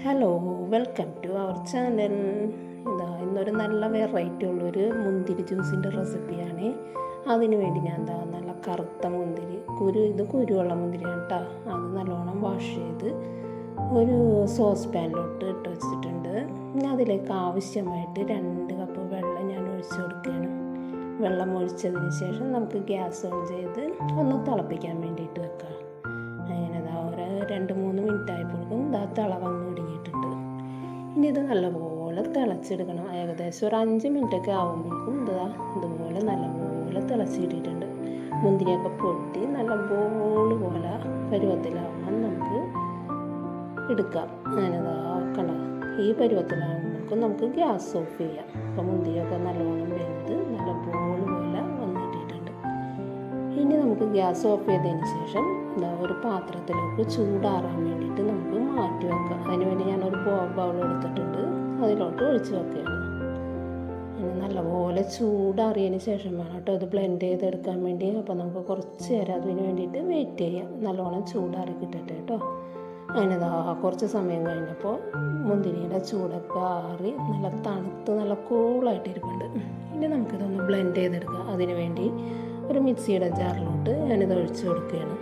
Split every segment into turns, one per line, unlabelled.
hello welcome to our channel ഇതാ ഇന്നൊരു നല്ല വെറൈറ്റി ഉള്ളൊരു മുന്തിരി ജ്യൂസിൻ്റെ റെസിപ്പിയാണ് അതിന് വേണ്ടി ഞാൻ എന്താ നല്ല കറുത്ത മുന്തിരി കുരു ഇത് കുരുവുള്ള മുന്തിരിയാണ് കേട്ടോ അത് നല്ലോണം വാഷ് ചെയ്ത് ഒരു സോസ് പാനിലോട്ട് ഇട്ട് വെച്ചിട്ടുണ്ട് ഇനി അതിലേക്ക് ആവശ്യമായിട്ട് രണ്ട് കപ്പ് വെള്ളം ഞാൻ ഒഴിച്ചു കൊടുക്കുകയാണ് വെള്ളം ഒഴിച്ചതിന് ശേഷം നമുക്ക് ഗ്യാസ് ഓൺ ചെയ്ത് ഒന്ന് തിളപ്പിക്കാൻ വേണ്ടിയിട്ട് വെക്കാം അങ്ങനെ ഇതാ ഒരു രണ്ട് മൂന്ന് മിനിറ്റ് ആയപ്പോഴേക്കും ഇതാ തിള വന്ന് തുടങ്ങിയിട്ടുണ്ട് ഇനി ഇത് നല്ലപോലെ തിളച്ചെടുക്കണം ഏകദേശം ഒരു അഞ്ച് മിനിറ്റൊക്കെ ആകുമ്പോഴേക്കും ഇതാ ഇതുപോലെ നല്ലപോലെ തിളച്ചിട്ടിട്ടുണ്ട് മുന്തിരിയൊക്കെ പൊട്ടി നല്ല ബോൾ പോലെ പരുവത്തിലാവുമ്പോൾ നമുക്ക് എടുക്കാം അങ്ങനെതാ കണ്ട ഈ പരുവത്തിലാകുമ്പോഴേക്കും നമുക്ക് ഗ്യാസ് ഓഫ് ചെയ്യാം അപ്പോൾ മുന്തിരിയൊക്കെ നല്ലോണം വെന്ത് നല്ല ബോൾ പോലെ വന്നിട്ടിട്ടുണ്ട് ഇനി നമുക്ക് ഗ്യാസ് ഓഫ് ചെയ്തതിന് ശേഷം എന്താ ഒരു പാത്രത്തിലേക്ക് ചൂടാറാൻ വേണ്ടിയിട്ട് നമുക്ക് മാറ്റി വെക്കാം അതിന് വേണ്ടി ഞാനൊരു ബോ ബൗൾ എടുത്തിട്ടുണ്ട് അതിലോട്ട് ഒഴിച്ച് വെക്കുകയാണ് ഇനി നല്ലപോലെ ചൂടാറിയതിന് ശേഷം വേണം കേട്ടോ ഇത് ബ്ലെൻഡ് ചെയ്തെടുക്കാൻ വേണ്ടി അപ്പോൾ നമുക്ക് കുറച്ച് നേരം അതിന് വേണ്ടിയിട്ട് വെയിറ്റ് ചെയ്യാം നല്ലോണം ചൂടാറി കിട്ടട്ടെ കേട്ടോ അങ്ങനെ ഇതാ കുറച്ച് സമയം കഴിഞ്ഞപ്പോൾ മുന്തിരിയുടെ ചൂടൊക്കെ ആറി നല്ല തണുത്ത് നല്ല കൂളായിട്ട് ഇരിപ്പുണ്ട് ഇനി നമുക്കിതൊന്ന് ബ്ലെൻഡ് ചെയ്തെടുക്കാം അതിന് വേണ്ടി ഒരു മിക്സിയുടെ ജാറിലോട്ട് ഞാനിത് ഒഴിച്ച് കൊടുക്കുകയാണ്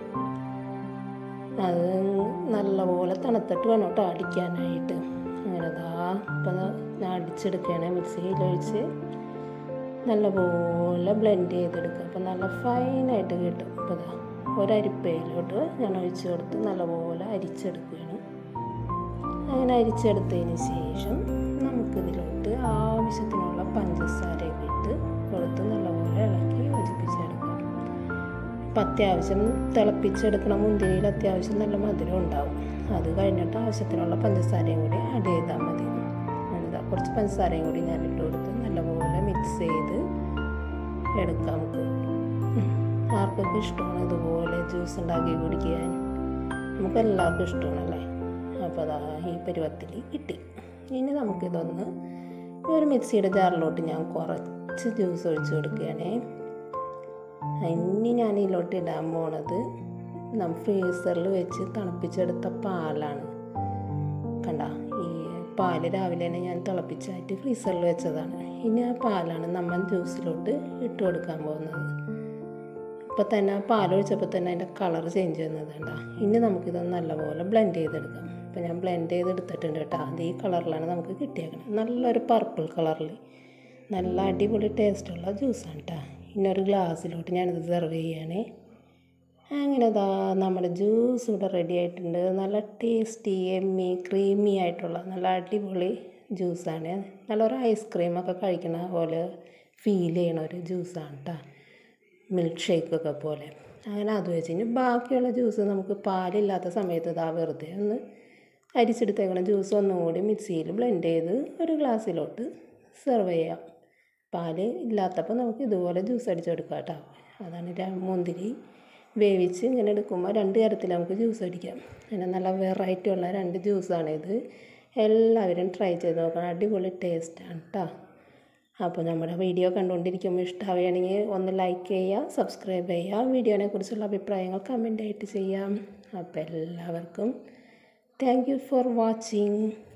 അത് നല്ലപോലെ തണുത്തിട്ട് വേണം കേട്ടോ അടിക്കാനായിട്ട് അങ്ങനെ ഇതാ ഇപ്പം ഞാൻ അടിച്ചെടുക്കുകയാണ് മിക്സിയിലൊഴിച്ച് നല്ലപോലെ ബ്ലെൻഡ് ചെയ്തെടുക്കുക അപ്പം നല്ല ഫൈനായിട്ട് കിട്ടും അപ്പോൾ ഇതാ ഒരരിപ്പയിലോട്ട് ഞാൻ ഒഴിച്ച് കൊടുത്ത് നല്ലപോലെ അരിച്ചെടുക്കുകയാണ് അങ്ങനെ അരിച്ചെടുത്തതിന് ശേഷം നമുക്കിതിലോട്ട് ആവശ്യത്തിനുള്ള പഞ്ചസാരയൊക്കെ ഇട്ട് കൊടുത്ത് നല്ലപോലെ ഇളക്കി യോജിപ്പിച്ചെടുക്കാം അപ്പം അത്യാവശ്യം തിളപ്പിച്ചെടുക്കണ മുന്തിരിയിൽ അത്യാവശ്യം നല്ല മധുരം ഉണ്ടാവും അത് കഴിഞ്ഞിട്ട് ആവശ്യത്തിനുള്ള പഞ്ചസാരയും കൂടി ആഡ് ചെയ്താൽ മതി എന്താ കുറച്ച് പഞ്ചസാരയും കൂടി ഞാൻ ഇട്ട് കൊടുത്ത് നല്ലപോലെ മിക്സ് ചെയ്ത് എടുക്കാം നമുക്ക് ആർക്കൊക്കെ ഇഷ്ടമാണ് ഇതുപോലെ ജ്യൂസ് ഉണ്ടാക്കി കുടിക്കാൻ നമുക്ക് എല്ലാവർക്കും ഇഷ്ടമാണല്ലേ അപ്പോൾ അതാ ഈ പരുവത്തിൽ കിട്ടി ഇനി നമുക്കിതൊന്ന് ഒരു മിക്സിയുടെ ജാറിലോട്ട് ഞാൻ കുറച്ച് ജ്യൂസ് ഒഴിച്ച് കൊടുക്കുകയാണേ ഇനി ഞാൻ ഇതിലോട്ട് ഇടാൻ പോണത് നമ്മൾ ഫ്രീസറിൽ വെച്ച് തണുപ്പിച്ചെടുത്ത പാലാണ് കണ്ട ഈ പാല് രാവിലെ തന്നെ ഞാൻ തിളപ്പിച്ചായിട്ട് ഫ്രീസറിൽ വെച്ചതാണ് ഇനി ആ പാലാണ് നമ്മൾ ജ്യൂസിലോട്ട് ഇട്ട് കൊടുക്കാൻ പോകുന്നത് ഇപ്പോൾ തന്നെ പാലൊഴിച്ചപ്പോൾ തന്നെ അതിൻ്റെ കളർ ചേഞ്ച് ചെയ്യുന്നത് കണ്ട ഇനി നമുക്കിതൊന്ന് നല്ലപോലെ ബ്ലെൻഡ് ചെയ്തെടുക്കാം അപ്പോൾ ഞാൻ ബ്ലെൻഡ് ചെയ്തെടുത്തിട്ടുണ്ട് കേട്ടോ അത് ഈ കളറിലാണ് നമുക്ക് കിട്ടിയേക്കണം നല്ലൊരു പർപ്പിൾ കളറിൽ നല്ല അടിപൊളി ടേസ്റ്റുള്ള ജ്യൂസാണ് കേട്ടോ ഇനി ഒരു ഗ്ലാസ്സിലോട്ട് ഞാനിത് സെർവ് ചെയ്യുകയാണേ അങ്ങനെ ഇതാ നമ്മുടെ ജ്യൂസ് ഇവിടെ റെഡി ആയിട്ടുണ്ട് നല്ല ടേസ്റ്റി എമ്മി ക്രീമി ആയിട്ടുള്ള നല്ല അടിപൊളി ജ്യൂസാണ് നല്ലൊരു ഐസ്ക്രീമൊക്കെ കഴിക്കണ പോലെ ഫീൽ ചെയ്യണ ഒരു ജ്യൂസാണ് കേട്ടോ മിൽക്ക് ഷേക്കൊക്കെ പോലെ അങ്ങനെ അത് വെച്ച് ഇനി ബാക്കിയുള്ള ജ്യൂസ് നമുക്ക് പാലില്ലാത്ത സമയത്ത് ഇതാ വെറുതെ ഒന്ന് അരിച്ചെടുത്തേക്കണ ജ്യൂസ് ഒന്നുകൂടി മിക്സിയിൽ ബ്ലെൻഡ് ചെയ്ത് ഒരു ഗ്ലാസ്സിലോട്ട് സെർവ് ചെയ്യാം പാല് ഇല്ലാത്തപ്പോൾ നമുക്ക് ഇതുപോലെ ജ്യൂസ് അടിച്ചെടുക്കാം കേട്ടോ അതാണ് മുന്തിരി വേവിച്ച് ഇങ്ങനെ എടുക്കുമ്പോൾ രണ്ട് തരത്തിൽ നമുക്ക് ജ്യൂസ് അടിക്കാം അങ്ങനെ നല്ല വെറൈറ്റി ഉള്ള രണ്ട് ജ്യൂസാണിത് എല്ലാവരും ട്രൈ ചെയ്ത് നോക്കണം അടിപൊളി ടേസ്റ്റാണ് കേട്ടോ അപ്പോൾ നമ്മുടെ വീഡിയോ കണ്ടുകൊണ്ടിരിക്കുമ്പോൾ ഇഷ്ടമാവുകയാണെങ്കിൽ ഒന്ന് ലൈക്ക് ചെയ്യുക സബ്സ്ക്രൈബ് ചെയ്യുക വീഡിയോനെ കുറിച്ചുള്ള അഭിപ്രായങ്ങൾ കമൻ്റ് ആയിട്ട് ചെയ്യാം അപ്പോൾ എല്ലാവർക്കും താങ്ക് യു ഫോർ വാച്ചിങ്